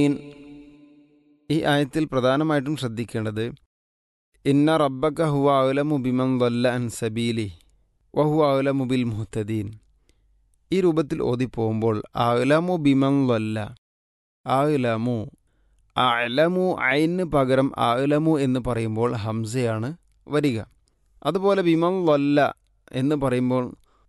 ഈ ആയത്തിൽ പ്രധാനമായിട്ടും ശ്രദ്ധിക്കേണ്ടത് ഇന്ന റബ്ബക ഹുവ അലമു ബിമൻ വല്ല അൻ സബീലി വഹു അലമു ബിൽ മുഹത്തദീൻ ഈ രൂപത്തിൽ ഓതിപ്പോകുമ്പോൾ അലമു ബിമൻ വല്ല അലമു അലമു ഐന് പകരം അലമു എന്ന് പറയുമ്പോൾ ഹംസയാണ് വരിക അതുപോലെ ബിമൻ വല്ല എന്ന് പറയുമ്പോൾ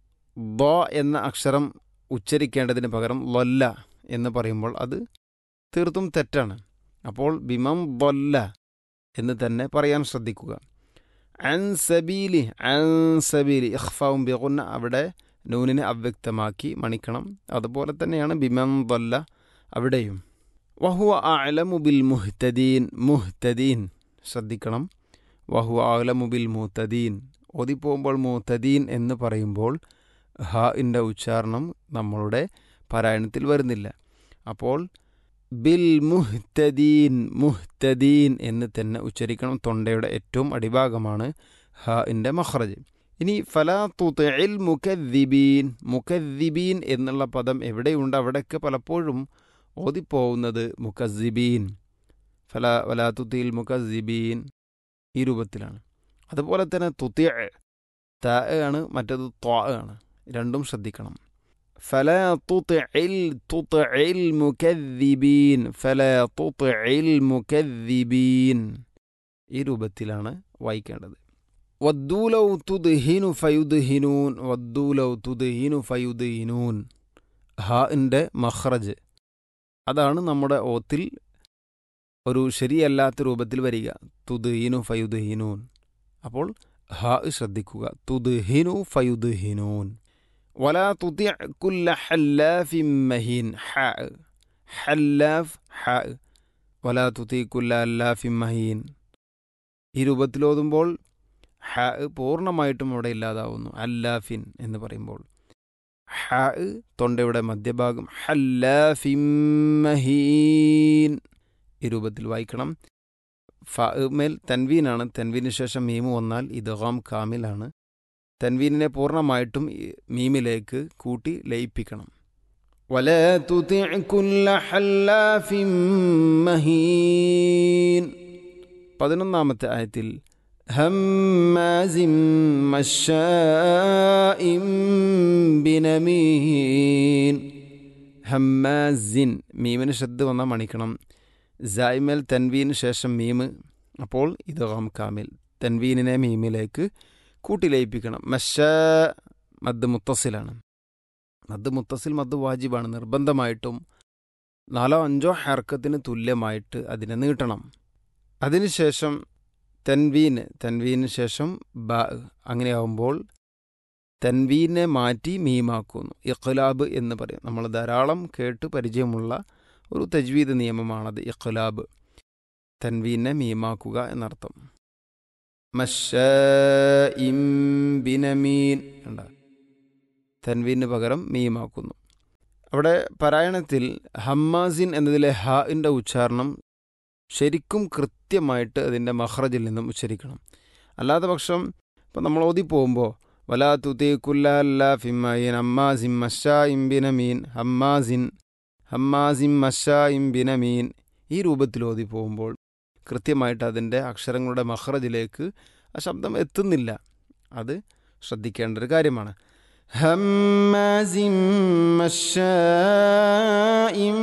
ദ എന്ന അക്ഷരം ഉച്ചരിക്കേണ്ടതിന് പകരം ലൊല്ല എന്ന് പറയുമ്പോൾ അത് തീർത്തും തെറ്റാണ് അപ്പോൾ ബിമം ദൊല്ല എന്ന് തന്നെ പറയാൻ ശ്രദ്ധിക്കുക അൻ സബീലി അൻ സബീലി ഇഖ്ഫാവും ബിഗുന്ന അവിടെ നൂനിനെ അവ്യക്തമാക്കി മണിക്കണം അതുപോലെ തന്നെയാണ് ബിമം ദൊല്ല അവിടെയും വഹുവ അലമു ബിൽ മുഹ്തദീൻ മുഹ്തദീൻ ശ്രദ്ധിക്കണം വഹുവ അലമു ബിൽ മുഹ്തദീൻ ഓതിപ്പോകുമ്പോൾ മുഹ്തദീൻ എന്ന് പറയുമ്പോൾ ഹ ഇൻ്റെ ഉച്ചാരണം നമ്മളുടെ പാരായണത്തിൽ വരുന്നില്ല അപ്പോൾ ബിൽ മുഹ്തദീൻ മുഹ്തദീൻ എന്ന് തന്നെ ഉച്ചരിക്കണം തൊണ്ടയുടെ ഏറ്റവും അടിഭാഗമാണ് ഹ ഇൻ്റെ മഹ്റജ് ഇനി ഫലാ തുതഇൽ മുക്കദ്ദിബീൻ മുക്കദ്ദിബീൻ എന്നുള്ള പദം എവിടെയുണ്ട് അവിടെയൊക്കെ പലപ്പോഴും ഓതിപ്പോകുന്നത് മുക്കസിബീൻ ഫല വലാ തുതിയിൽ മുക്കസിബീൻ ഈ രൂപത്തിലാണ് അതുപോലെ തന്നെ തുതി ത ആണ് മറ്റത് ത്വ ആണ് രണ്ടും ശ്രദ്ധിക്കണം فلا تطع تطع المكذبين فلا تطع المكذبين ഈ രൂപത്തിലാണ് വായിക്കേണ്ടത് വദ്ദൂലൗ തുദ്ഹിനു ഫയുദ്ഹിനൂൻ വദ്ദൂലൗ തുദ്ഹിനു ഫയുദ്ഹിനൂൻ ഹാഇൻ്റെ മഹ്റജ് അതാണ് നമ്മുടെ ഓത്തിൽ ഒരു ശരിയല്ലാത്ത രൂപത്തിൽ വരിക തുദ്ഹിനു ഫയുദ്ഹിനൂൻ അപ്പോൾ ഹാ ശ്രദ്ധിക്കുക തുദ്ഹിനു ഫയുദ്ഹിനൂൻ ولا تطع كل حلاف مهين حاء حلاف حاء ولا تطيع كل حلاف مهين ഈ രൂപത്തിലോതുമ്പോൾ ഹ പൂർണ്ണമായിട്ടും അവിടെ ഇല്ലാതാവുന്നു അല്ലാഫിൻ എന്ന് പറയുമ്പോൾ ഹ തൊണ്ടയുടെ മധ്യഭാഗം ഹല്ലാഫിൻ മഹീൻ ഈ രൂപത്തിൽ വായിക്കണം ഫ മേൽ തൻവീനാണ് തൻവീന് ശേഷം മീമു വന്നാൽ ഇദ്ഗാം കാമിലാണ് തൻവീനിനെ പൂർണ്ണമായിട്ടും മീമിലേക്ക് കൂട്ടി ലയിപ്പിക്കണം ولا تطع كل حلاف مهين പതിനൊന്നാമത്തെ ആയത്തിൽ ഹമ്മാസിം മഷാഇം ബിനമീൻ ഹമ്മാസിൻ മീമിന് ശ്രദ്ധ വന്നാൽ മണിക്കണം ജായ്മൽ തൻവീന് ശേഷം മീമ് അപ്പോൾ ഇത് ഹാം കാമിൽ തൻവീനിനെ മീമിലേക്ക് കൂട്ടിലയിപ്പിക്കണം മഷ മദ് മുത്തസിലാണ് മദ് മുത്തസിൽ മദ് വാജിബാണ് നിർബന്ധമായിട്ടും നാലോ അഞ്ചോ ഹർക്കത്തിന് തുല്യമായിട്ട് അതിനെ നീട്ടണം അതിനുശേഷം തൻവീന് തൻവീന് ശേഷം ബ അങ്ങനെയാവുമ്പോൾ തൻവീനെ മാറ്റി മീമാക്കുന്നു ഇഖ്ലാബ് എന്ന് പറയും നമ്മൾ ധാരാളം കേട്ട് പരിചയമുള്ള ഒരു തജ്വീദ് നിയമമാണത് ഇഖ്ലാബ് തൻവീനെ മീമാക്കുക എന്നർത്ഥം മഷീൻ ബിനമീൻ കണ്ട തൻവീന് പകരം മീമാക്കുന്നു അവിടെ പാരായണത്തിൽ ഹമ്മാസിൻ എന്നതിലെ ഹാഇൻ്റെ ഉച്ചാരണം ശരിക്കും കൃത്യമായിട്ട് അതിൻ്റെ മഹ്റജിൽ നിന്നും ഉച്ചരിക്കണം അല്ലാത്ത പക്ഷം ഇപ്പം നമ്മൾ ഓതി പോകുമ്പോൾ വലാ തുതി കുല്ല ഫിമ്മീൻ അമ്മാസിൻ മഷാ ഇംബിനമീൻ ഹമ്മാസിൻ ഹമ്മാസിൻ മഷാ ഇംബിനമീൻ ഈ രൂപത്തിൽ ഓതി പോകുമ്പോൾ കൃത്യമായിട്ട് അതിൻ്റെ അക്ഷരങ്ങളുടെ മഹ്റജിലേക്ക് ആ ശബ്ദം എത്തുന്നില്ല അത് ശ്രദ്ധിക്കേണ്ട ഒരു കാര്യമാണ് ഹമ്മാസിം മഷാഇം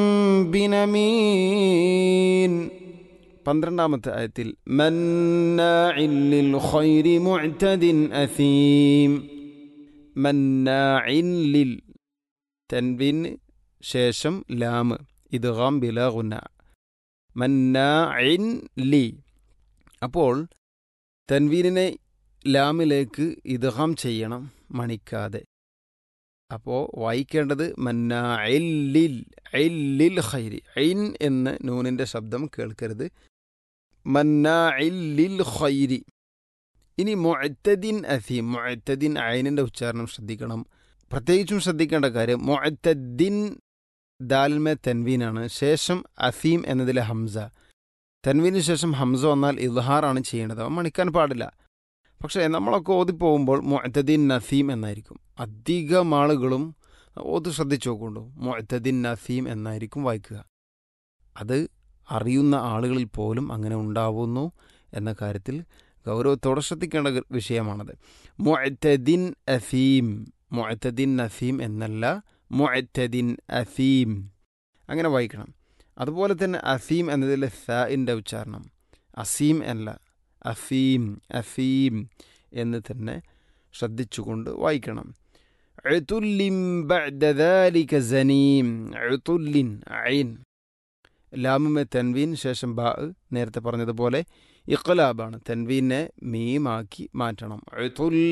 ബിനമീൻ പന്ത്രണ്ടാമത്തെ ആയത്തിൽ മന്നാഇല്ലിൽ ഖൈരി മുഅ്തദിൻ അസീം മന്നാഇല്ലിൽ തൻവിൻ ശേഷം ലാമ് ഇദ്ഗാം ബിലാ ഗുന മന്നാഇൻ ലി അപ്പോൾ തൻവീനിനെ ലാമിലേക്ക് ഇദ്ഗാം ചെയ്യണം മണിക്കാതെ അപ്പോൾ വായിക്കേണ്ടത് മന്നാഇല്ലിൽ ഐല്ലിൽ ഖൈരി ഐൻ എന്ന് നൂനിൻ്റെ ശബ്ദം കേൾക്കരുത് മന്നാഇല്ലിൽ ഖൈരി ഇനി മൊഅത്തദിൻ അസീം മൊഅത്തദിൻ ഐനിൻ്റെ ഉച്ചാരണം ശ്രദ്ധിക്കണം പ്രത്യേകിച്ചും ശ്രദ്ധിക്കേണ്ട കാര്യം മൊഅത്തദ്ദിൻ ദാൽമെ തൻവീനാണ് ശേഷം അസീം എന്നതിലെ ഹംസ തൻവീന് ശേഷം ഹംസ വന്നാൽ ഇൽഹാറാണ് ചെയ്യേണ്ടത് അവൻ മണിക്കാൻ പാടില്ല പക്ഷേ നമ്മളൊക്കെ ഓതിപ്പോകുമ്പോൾ മൊഅത്തദിൻ നസീം എന്നായിരിക്കും അധികം ആളുകളും ഓത് ശ്രദ്ധിച്ചു നോക്കുള്ളൂ മൊഅത്തദിൻ നസീം എന്നായിരിക്കും വായിക്കുക അത് അറിയുന്ന ആളുകളിൽ പോലും അങ്ങനെ ഉണ്ടാവുന്നു എന്ന കാര്യത്തിൽ ഗൗരവത്തോടെ ശ്രദ്ധിക്കേണ്ട ഗ- വിഷയമാണത് മുഅത്തദിൻ അഫീം മുഅത്തദിൻ അഫീം എന്നല്ല മുഅത്തദിൻ അഫീം അങ്ങനെ വായിക്കണം അതുപോലെ തന്നെ അഫീം എന്നതിലെ ഫിൻ്റെ ഉച്ചാരണം അസീം അല്ല അഫീം അഫീം എന്ന് തന്നെ ശ്രദ്ധിച്ചുകൊണ്ട് വായിക്കണം ഉതുല്ലിൻ ബഅദ ذلك സനീം ഉതുല്ലിൻ ഐൻ ലാമുമെ തൻവീൻ ശേഷം ബാ നേരത്തെ പറഞ്ഞതുപോലെ ഇഖ്ലാബാണ് തൻവീനെ മീമാക്കി മാറ്റണം ഉതുൽ